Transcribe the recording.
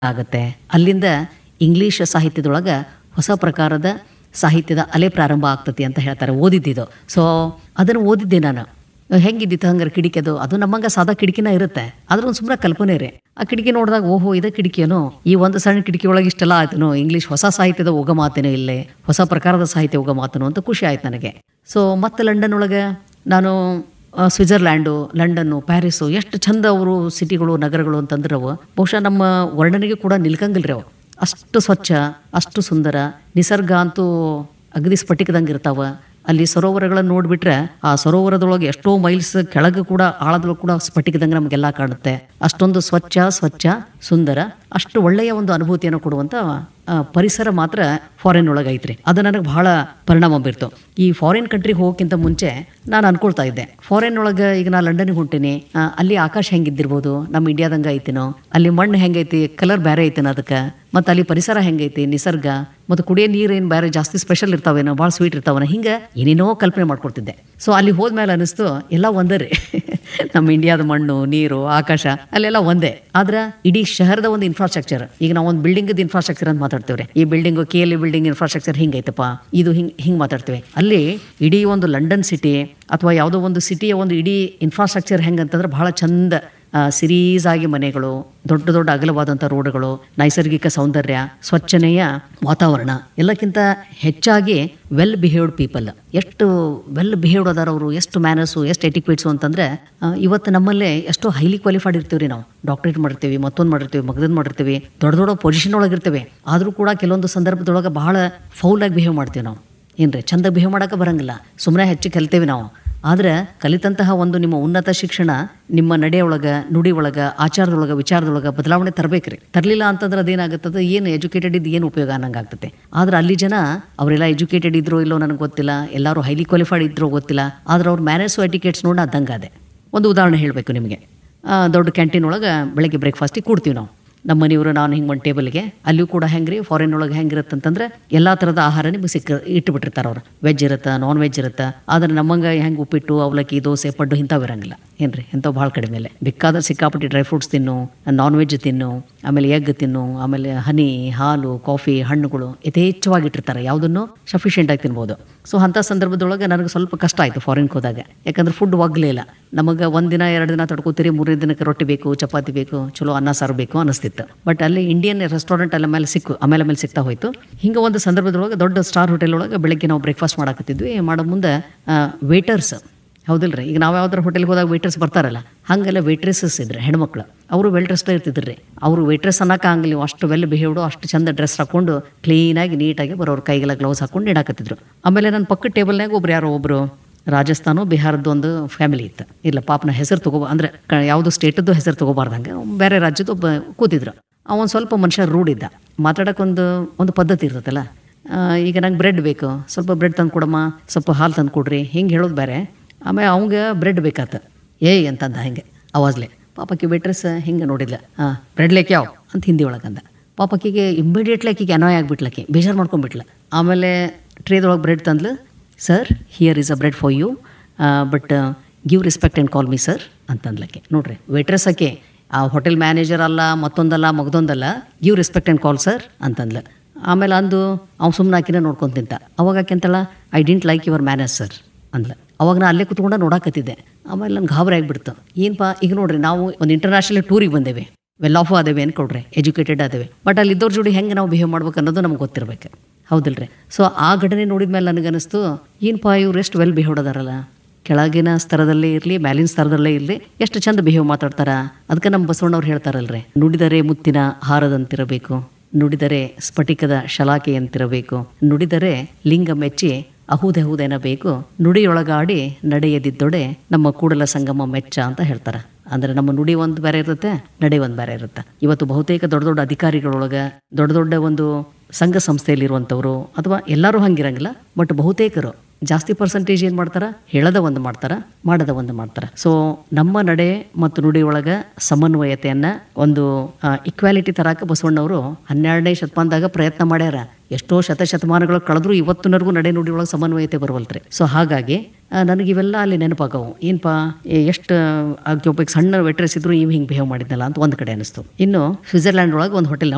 ಆಗುತ್ತೆ ಅಲ್ಲಿಂದ ಇಂಗ್ಲಿಷ್ ಸಾಹಿತ್ಯದೊಳಗೆ ಹೊಸ ಪ್ರಕಾರದ ಸಾಹಿತ್ಯದ ಅಲೆ ಪ್ರಾರಂಭ ಆಗ್ತತಿ ಅಂತ ಹೇಳ್ತಾರೆ ಓದಿದ್ದಿದ್ದು ಸೊ ಅದನ್ನು ಓದಿದ್ದೆ ನಾನು ಹೆಂಗಿದ್ದಿತ್ತು ಹಂಗಾರೆ ಕಿಟಕಿ ಅದು ಅದು ನಮ್ಮಂಗ ಸಾದಾ ಕಿಟಕಿನ ಇರುತ್ತೆ ಆದ್ರೆ ಒಂದು ಸುಮ್ಮನೆ ಕಲ್ಪನೆ ರೀ ಆ ಕಿಟಕಿ ನೋಡಿದಾಗ ಓಹೋ ಇದ ಕಿಟಕಿಯೇನೋ ಈ ಒಂದು ಸಣ್ಣ ಕಿಟಕಿ ಒಳಗೆ ಇಷ್ಟೆಲ್ಲ ಆಯ್ತೇನೋ ಇಂಗ್ಲಿಷ್ ಹೊಸ ಸಾಹಿತ್ಯದ ಹೋಗೋ ಮಾತೇನೋ ಇಲ್ಲೇ ಹೊಸ ಪ್ರಕಾರದ ಸಾಹಿತ್ಯ ಹೋಗೋ ಮಾತೇನೋ ಅಂತ ಖುಷಿ ಆಯ್ತು ನನಗೆ ಸೊ ಮತ್ತೆ ಲಂಡನ್ ಒಳಗೆ ನಾನು ಆ, ಸ್ವಿಟ್ಜರ್ಲ್ಯಾಂಡು ಲಂಡನ್ನು ಪ್ಯಾರಿಸು ಎಷ್ಟು ಚಂದ ಅವರು ಸಿಟಿಗಳು ನಗರಗಳು ಅಂತಂದ್ರೆ ಅವು ಬಹುಶಃ ನಮ್ಮ ವರ್ಣನೆಗೆ ಕೂಡ ನಿಲ್ಕಂಗಿಲ್ರಿ ಅವು ಅಷ್ಟು ಸ್ವಚ್ಛ ಅಷ್ಟು ಸುಂದರ ನಿಸರ್ಗ ಅಂತೂ ಅಗದಿ ಸ್ಫಟಿಕದಂಗೆ ಇರ್ತಾವ ಅಲ್ಲಿ ಸರೋವರಗಳನ್ನು ನೋಡ್ಬಿಟ್ರೆ ಆ ಸರೋವರದೊಳಗೆ ಎಷ್ಟೋ ಮೈಲ್ಸ್ ಕೆಳಗೆ ಕೂಡ ಆಳದೊಳಗೆ ಕೂಡ ಸ್ಫಟಿಕದಂಗೆ ನಮಗೆಲ್ಲ ಕಾಣುತ್ತೆ ಅಷ್ಟೊಂದು ಸ್ವಚ್ಛ ಸ್ವಚ್ಛ ಸುಂದರ ಅಷ್ಟು ಒಳ್ಳೆಯ ಒಂದು ಅನುಭೂತಿಯನ್ನು ಕೊಡುವಂತ ಆ, ಪರಿಸರ ಮಾತ್ರ ಫಾರಿನ್ ಒಳಗೆ ಐತ್ರಿ ಅದು ನನಗೆ ಬಹಳ ಪರಿಣಾಮ ಬೀರ್ತು ಈ ಫಾರಿನ್ ಕಂಟ್ರಿಗೆ ಹೋಗೋಕ್ಕಿಂತ ಮುಂಚೆ ನಾನು ಅನ್ಕೊಳ್ತಾ ಇದ್ದೆ ಫಾರಿನ್ ಒಳಗೆ ಈಗ ನಾ ಲಂಡನ್ಗೆ ಹೊಂಟೀನಿ ಆ, ಅಲ್ಲಿ ಆಕಾಶ ಹೆಂಗಿದ್ದಿರ್ಬೋದು ನಮ್ಮ ಇಂಡಿಯಾದಂಗೆ ಐತೇನೋ ಅಲ್ಲಿ ಮಣ್ಣು ಹೆಂಗೈತಿ ಕಲರ್ ಬೇರೆ ಐತೇನೋ ಅದಕ್ಕೆ ಮತ್ತು ಅಲ್ಲಿ ಪರಿಸರ ಹೆಂಗೈತಿ ನಿಸರ್ಗ ಮತ್ತು ಕುಡಿಯೋ ನೀರು ಏನು ಬೇರೆ ಜಾಸ್ತಿ ಸ್ಪೆಷಲ್ ಇರ್ತಾವೇನೋ ಭಾಳ ಸ್ವೀಟ್ ಇರ್ತಾವನ ಹಿಂಗೆ ಏನೇನೋ ಕಲ್ಪನೆ ಮಾಡ್ಕೊಡ್ತಿದ್ದೆ ಸೊ ಅಲ್ಲಿ ಹೋದ್ಮೇಲೆ ಅನಿಸ್ತು ಎಲ್ಲ ಒಂದೇ ರೀ ನಮ್ಮ ಇಂಡಿಯಾದ ಮಣ್ಣು ನೀರು ಆಕಾಶ ಅಲ್ಲೆಲ್ಲ ಒಂದೇ ಆದ್ರೆ ಇಡೀ ಶಹರದ ಒಂದು ಇನ್ಫ್ರಾಸ್ಟ್ರಕ್ಚರ್ ಈಗ ನಾವು ಒಂದು ಬಿಲ್ಡಿಂಗ್ ಇನ್ಫ್ರಾಸ್ಟ್ರಕ್ಚರ್ ಅಂತ ಮಾತಾಡ್ತೇವ್ರಿ ಈ building K L building infrastructure ಹಿಂಗೈತಪ್ಪ ಇದು ಹಿಂಗ್ ಹಿಂಗ್ ಮಾತಾಡ್ತೇವೆ ಅಲ್ಲಿ ಇಡೀ ಒಂದು ಲಂಡನ್ ಸಿಟಿ ಅಥವಾ ಯಾವುದೋ ಒಂದು ಸಿಟಿಯ ಒಂದು ಇಡೀ ಇನ್ಫ್ರಾಸ್ಟ್ರಕ್ಚರ್ ಹೆಂಗಂತಂದ್ರೆ ಬಹಳ ಚಂದ ಸಿರೀಸ್ ಆಗಿ ಮನೆಗಳು ದೊಡ್ಡ ದೊಡ್ಡ ಅಗಲವಾದಂಥ ರೋಡ್ಗಳು ನೈಸರ್ಗಿಕ ಸೌಂದರ್ಯ ಸ್ವಚ್ಛನೆಯ ವಾತಾವರಣ ಎಲ್ಲಕ್ಕಿಂತ ಹೆಚ್ಚಾಗಿ ವೆಲ್ ಬಿಹೇವ್ಡ್ ಪೀಪಲ್ ಎಷ್ಟು ವೆಲ್ ಬಿಹೇವ್ಡ್ ಅದಾರ ಅವರು ಎಷ್ಟು ಮ್ಯಾನರ್ಸು ಎಷ್ಟು ಎಟಿಕ್ವೇಟ್ಸು ಅಂತಂದ್ರೆ ಆ, ಇವತ್ತು ನಮ್ಮಲ್ಲೇ ಎಷ್ಟೋ ಹೈಲಿ ಕ್ವಾಲಿಫೈಡ್ ಇರ್ತೀವಿ ನಾವು ಡಾಕ್ಟರೇಟ್ ಮಾಡಿರ್ತೀವಿ ಮತ್ತೊಂದು ಮಾಡಿರ್ತೀವಿ ಮಗದೊಂದು ಮಾಡಿರ್ತೀವಿ ದೊಡ್ಡ ದೊಡ್ಡ ಪೊಸಿಷನ್ ಒಳಗಿರ್ತೀವಿ ಆದರೂ ಕೂಡ ಕೆಲವೊಂದು ಸಂದರ್ಭದೊಳಗೆ ಬಹಳ ಫೌಲಾಗಿ ಬಿಹೇವ್ ಮಾಡ್ತೀವಿ ನಾವು ಏನ್ರಿ ಚಂದ ಬಿಹೇವ್ ಮಾಡೋಕೆ ಬರಂಗಿಲ್ಲ ಸುಮ್ಮನೆ ಹೆಚ್ಚು ಕಲಿತೇವೆ ನಾವು ಆದ್ರೆ ಕಲಿತಂತಹ ಒಂದು ನಿಮ್ಮ ಉನ್ನತ ಶಿಕ್ಷಣ ನಿಮ್ಮ ನಡೆಯೊಳಗೆ ನುಡಿ ಒಳಗೆ ಆಚಾರದೊಳಗೆ ವಿಚಾರದೊಳಗೆ ಬದಲಾವಣೆ ತರಬೇಕ್ರಿ ತರಲಿಲ್ಲ ಅಂತಂದ್ರೆ ಅದೇನಾಗುತ್ತದೆ ಏನು ಎಜುಕೇಟೆಡ್ ಇದ್ದು ಏನು ಉಪಯೋಗ ಅನ್ನಂಗೆ ಆಗ್ತದೆ ಆದ್ರೆ ಅಲ್ಲಿ ಜನ ಅವರೆಲ್ಲ ಎಜುಕೇಟೆಡ್ ಇದ್ರೋ ಇಲ್ಲೋ ನನಗೆ ಗೊತ್ತಿಲ್ಲ ಎಲ್ಲರೂ ಹೈಲಿ ಕ್ವಾಲಿಫೈಡ್ ಇದ್ರೋ ಗೊತ್ತಿಲ್ಲ ಆದ್ರೆ ಅವ್ರ ಮ್ಯಾನೇಜು ಎಟಿಕೇಟ್ಸ್ ನೋಡಿ ಅದಂಗಾದೆ ಒಂದು ಉದಾಹರಣೆ ಹೇಳಬೇಕು ನಿಮಗೆ ಆ, ದೊಡ್ಡ ಕ್ಯಾಂಟೀನ್ ಒಳಗೆ ಬೆಳಗ್ಗೆ ಬ್ರೇಕ್ಫಾಸ್ಟಿಗೆ ಕೂಡ್ತೀವಿ ನಾವು ನಮ್ಮ ಮನೆಯವರು ನಾನು ಹಿಂಗೆ ಒಂದು ಟೇಬಲ್ಗೆ ಅಲ್ಲಿಯೂ ಕೂಡ ಹೆಂಗ್ರಿ ಫಾರಿನ್ ಒಳಗೆ ಹೆಂಗಿರುತ್ತೆ ಅಂತಂದ್ರೆ ಎಲ್ಲ ಥರದ ಆಹಾರ ನಿಮಗೆ ಸಿಕ್ಕ ಇಟ್ಟುಬಿಟ್ಟಿರ್ತಾರೆ ಅವ್ರು ವೆಜ್ ಇರುತ್ತೆ ನಾನ್ ವೆಜ್ ಇರುತ್ತೆ ಆದ್ರೆ ನಮ್ಮಂಗೆ ಹೆಂಗೆ ಉಪ್ಪಿಟ್ಟು ಅವಲಕ್ಕಿ ದೋಸೆ ಪಡ್ಡು ಇಂಥವು ಇರಂಗಿಲ್ಲ ಏನ್ರಿ ಇಂಥವು ಭಾಳ ಕಡಿಮೆ ಬೇಕಾದ್ರೆ ಸಿಕ್ಕಾಪಟ್ಟಿ ಡ್ರೈ ಫ್ರೂಟ್ಸ್ ತಿನ್ನು ನಾನ್ ವೆಜ್ ತಿನ್ನು ಆಮೇಲೆ ಎಗ್ ತಿನ್ನು ಆಮೇಲೆ ಹನಿ ಹಾಲು ಕಾಫಿ ಹಣ್ಣುಗಳು ಯಥೇಚ್ಛವಾಗಿ ಇಟ್ಟಿರ್ತಾರೆ ಯಾವುದನ್ನು ಸಫಿಷಿಯೆಂಟ್ ಆಗಿ ತಿನ್ಬೋದು ಸೊ ಅಂಥ ಸಂದರ್ಭದೊಳಗೆ ನನಗೆ ಸ್ವಲ್ಪ ಕಷ್ಟ ಆಯಿತು ಫಾರಿನ್ಗೆ ಹೋದಾಗ ಯಾಕಂದ್ರೆ ಫುಡ್ ಒಗ್ಲೇ ಇಲ್ಲ ನಮಗೆ ಒಂದಿನ ಎರಡು ದಿನ ತಡ್ಕೋತೀರಿ ಮೂರನೇ ದಿನಕ್ಕೆ ರೊಟ್ಟಿ ಬೇಕು ಚಪಾತಿ ಬೇಕು ಚಲೋ ಅನ್ನ ಸಾರು ಬೇಕು ಅನಿಸ್ತಿತ್ತು ಬಟ್ ಅಲ್ಲಿ ಇಂಡಿಯನ್ ರೆಸ್ಟೋರೆಂಟ್ ಅಲ್ಲಿ ಮೇಲೆ ಸಿಕ್ಕು ಆಮೇಲೆ ಆಮೇಲೆ ಸಿಗ್ತಾ ಹೋಯ್ತು ಹಿಂಗೆ ಒಂದು ಸಂದರ್ಭದೊಳಗೆ ದೊಡ್ಡ ಸ್ಟಾರ್ ಹೋಟೆಲ್ ಒಳಗೆ ಬೆಳಗ್ಗೆ ನಾವು ಬ್ರೇಕ್ಫಾಸ್ಟ್ ಮಾಡಕತ್ತಿದ್ವಿ ಮಾಡೋ ಮುಂದೆ ವೇಟರ್ಸ್ ಹೌದಿಲ್ರಿ ಈಗ ನಾವು ಯಾವ್ದಾರ ಹೋಟೆಲ್ಗೆ ಹೋದಾಗ ವೇಟ್ರೆಸ್ ಬರ್ತಾರಲ್ಲ ಹಂಗೆಲ್ಲ ವೇಟ್ರೆಸಸ್ ಇದ್ರೆ ಹೆಣ್ಮಕ್ಳು ಅವರು ವೆಲ್ ಡ್ರೆಸ್ಡ್ ಇರ್ತಿದ್ರಿ ಅವರು ವೇಟ್ರೆಸ್ ಅನ್ನಕ್ಕೆ ಆಗಲಿ ಅಷ್ಟು ವೆಲ್ ಬಿಹೇವ್ಡು ಅಷ್ಟು ಚಂದ ಡ್ರೆಸ್ ಹಾಕೊಂಡು ಕ್ಲೀನಾಗಿ ನೀಟಾಗಿ ಬರೋರು ಕೈಗೆಲ್ಲ ಗ್ಲೌಸ್ ಹಾಕೊಂಡು ಇಡಾಕತ್ತಿದ್ರು ಆಮೇಲೆ ನನ್ನ ಪಕ್ಕದ ಟೇಬಲ್ನಾಗ ಒಬ್ರು ಯಾರೋ ಒಬ್ರು ರಾಜಸ್ಥಾನ ಬಿಹಾರದ ಒಂದು ಫ್ಯಾಮಿಲಿ ಇತ್ತು ಇಲ್ಲ ಪಾಪನ ಹೆಸರು ತಗೋ ಅಂದ್ರೆ ಕ- ಯಾವುದು ಸ್ಟೇಟದ್ದು ಹೆಸರು ತಗೋಬಾರ್ದಂಗೆ ಬೇರೆ ರಾಜ್ಯದ ಒಬ್ಬ ಕೂತಿದ್ರು ಅವನು ಸ್ವಲ್ಪ ಮನುಷ್ಯ ರೂಢ್ ಇದ್ದ ಮಾತಾಡೋಕ್ಕೊಂದು ಒಂದು ಪದ್ಧತಿ ಇರ್ತೈತಲ್ಲ ಆ, ಈಗ ನಂಗೆ ಬ್ರೆಡ್ ಬೇಕು ಸ್ವಲ್ಪ ಬ್ರೆಡ್ ತಂದು ಕೊಡಮ್ಮ ಸ್ವಲ್ಪ ಹಾಲು ತಂದು ಕೊಡ್ರಿ ಹಿಂಗೆ ಹೇಳೋದು ಬೇರೆ ಆಮೇಲೆ ಅವಂಗೆ ಬ್ರೆಡ್ ಬೇಕಾತ ಏಯ್ ಅಂತಂದ ಹಿಂಗೆ ಅವಾಜ್ಲೆ ಪಾಪಕ್ಕೆ ವೇಟ್ರೆಸ್ ಹಿಂಗೆ ನೋಡಿದ್ಲ ಹಾಂ ಬ್ರೆಡ್ ಲೇಕ್ ಯಾವ ಅಂತ ಹಿಂದಿ ಒಳಗಂದ ಪಾಪಕ್ಕಿಗೆ ಇಮ್ಮಿಡಿಯೇಟ್ಲಿ ಆಕಿಗೆ ಅನಾಯ ಆಗ್ಬಿಟ್ಲಕ್ಕೆ ಬೇಜಾರು ಮಾಡ್ಕೊಂಡ್ಬಿಟ್ಲ ಆಮೇಲೆ ಟ್ರೇದೊಳಗೆ ಬ್ರೆಡ್ ತಂದ್ಲು sir here is a bread for you but give respect and call me sir ಅಂತಂದ್ಲಕ್ಕೆ ನೋಡ್ರಿ ವೇಟ್ರೆಸ್ ಆಕೆ ಆ ಹೋಟೆಲ್ ಮ್ಯಾನೇಜರ್ ಅಲ್ಲ ಮತ್ತೊಂದಲ್ಲ ಮಗದೊಂದಲ್ಲ give respect and call sir ಅಂತಂದ್ಲ ಆಮೇಲೆ ಅಂದು ಅವ್ನು ಸುಮ್ಮನೆ ಆಕಿನ ನೋಡ್ಕೊಂತ ನಿಂತ ಅವಾಗ ಆಕೆ ಅಂತಲ್ಲ I didn't like your manage sir ಅಂದ್ಲ ಅವಾಗ ನಾ ಅಲ್ಲೇ ಕುತ್ಕೊಂಡು ನೋಡಾಕತ್ತಿದ್ದೆ ಆಮೇಲೆ ನನ್ಗೆ ಗಾಬರಿ ಆಗಿಬಿಡ್ತು ಏನಪ್ಪ ಈಗ ನೋಡ್ರಿ ನಾವು ಒಂದು ಇಂಟರ್ನ್ಯಾಷನಲ್ ಟೂರಿಗೆ ಬಂದೇವೆ ವೆಲ್ ಆಫ್ ಅದೇವೆ ಅನ್ಕೊಡ್ರಿ ಎಜುಕೇಟೆಡ್ ಅದೇವೆ ಬಟ್ ಅಲ್ಲಿ ಇದ್ದವ್ರ ಜೋಡಿ ಹೆಂಗೆ ನಾವು ಬಿಹೇವ್ ಮಾಡ್ಬೇಕು ಅನ್ನೋದು ನಮ್ಗೆ ಗೊತ್ತಿರ್ಬೇಕು ಹೌದಿಲ್ರಿ ಸೊ ಆ ಘಟನೆ ನೋಡಿದ ಮೇಲೆ ನನಗನ್ನಿಸ್ತು ಏನಪ್ಪ ಇವ್ರು ಎಷ್ಟು ವೆಲ್ ಬಿಹೇವ್ಡ್ ಅದಾರಲ್ಲ ಕೆಳಗಿನ ಸ್ತರದಲ್ಲೇ ಇರಲಿ ಮ್ಯಾಲಿನ ಸ್ತರದಲ್ಲೇ ಇರಲಿ ಎಷ್ಟು ಚಂದ ಬಿಹೇವ್ ಮಾತಾಡ್ತಾರ ಅದಕ್ಕೆ ನಮ್ಮ ಬಸವಣ್ಣವ್ರು ಹೇಳ್ತಾರಲ್ರಿ ನುಡಿದರೆ ಮುತ್ತಿನ ಹಾರದಂತಿರಬೇಕು ನುಡಿದರೆ ಸ್ಫಟಿಕದ ಶಲಾಕೆಯಂತಿರಬೇಕು ನುಡಿದರೆ ಲಿಂಗ ಮೆಚ್ಚಿ ಅಹುದೆಹುದೆನಬೇಕು ನುಡಿಯೊಳಗಾಡಿ ನಡೆಯದಿದ್ದೊಡೆ ನಮ್ಮ ಕೂಡಲ ಸಂಗಮ ಮೆಚ್ಚ ಅಂತ ಹೇಳ್ತಾರ ಅಂದ್ರೆ ನಮ್ಮ ನುಡಿ ಒಂದು ಬೇರೆ ಇರುತ್ತೆ ನಡೆ ಒಂದು ಬೇರೆ ಇರುತ್ತೆ ಇವತ್ತು ಬಹುತೇಕ ದೊಡ್ಡ ದೊಡ್ಡ ಅಧಿಕಾರಿಗಳೊಳಗೆ ದೊಡ್ಡ ದೊಡ್ಡ ಒಂದು ಸಂಘ ಸಂಸ್ಥೆಯಲ್ಲಿರುವಂಥವ್ರು ಅಥವಾ ಎಲ್ಲರೂ ಹಂಗಿರಂಗಿಲ್ಲ ಬಟ್ ಬಹುತೇಕರು ಜಾಸ್ತಿ ಪರ್ಸೆಂಟೇಜ್ ಏನು ಮಾಡ್ತಾರ ಹೇಳದ ಒಂದು ಮಾಡ್ತಾರ ಮಾಡದ ಒಂದು ಮಾಡ್ತಾರ ಸೊ ನಮ್ಮ ನಡೆ ಮತ್ತು ನುಡಿ ಒಳಗ ಸಮನ್ವಯತೆಯನ್ನ ಒಂದು ಇಕ್ವಾಲಿಟಿ ತರಾಕ ಬಸವಣ್ಣವರು ಹನ್ನೆರಡನೇ ಶತಮಾನದಾಗ ಪ್ರಯತ್ನ ಮಾಡ್ಯಾರ ಎಷ್ಟೋ ಶತಶತಮಾನಗಳು ಕಳೆದ್ರು ಇವತ್ತಿನವರೆಗೂ ನಡೆ ನುಡಿ ಒಳಗೆ ಸಮನ್ವಯತೆ ಬರುವಲ್ರಿ ಸೊ ಹಾಗಾಗಿ ಆ, ನನಗೆ ಇವೆಲ್ಲ ಅಲ್ಲಿ ನೆನಪಾಗವು ಏನಪ್ಪ ಎಷ್ಟು ಒಬ್ಬ ಸಣ್ಣ ವೆಟ್ರೆಸ್ ಇದ್ರು ಇವ್ ಹಿಂಗೆ ಬಿಹೇವ್ ಮಾಡಿದ್ನಲ್ಲ ಅಂತ ಒಂದು ಕಡೆ ಅನಿಸ್ತು ಇನ್ನು ಸ್ವಿಟ್ಜರ್ಲ್ಯಾಂಡ್ ಒಳಗೆ ಒಂದು ಹೋಟೆಲ್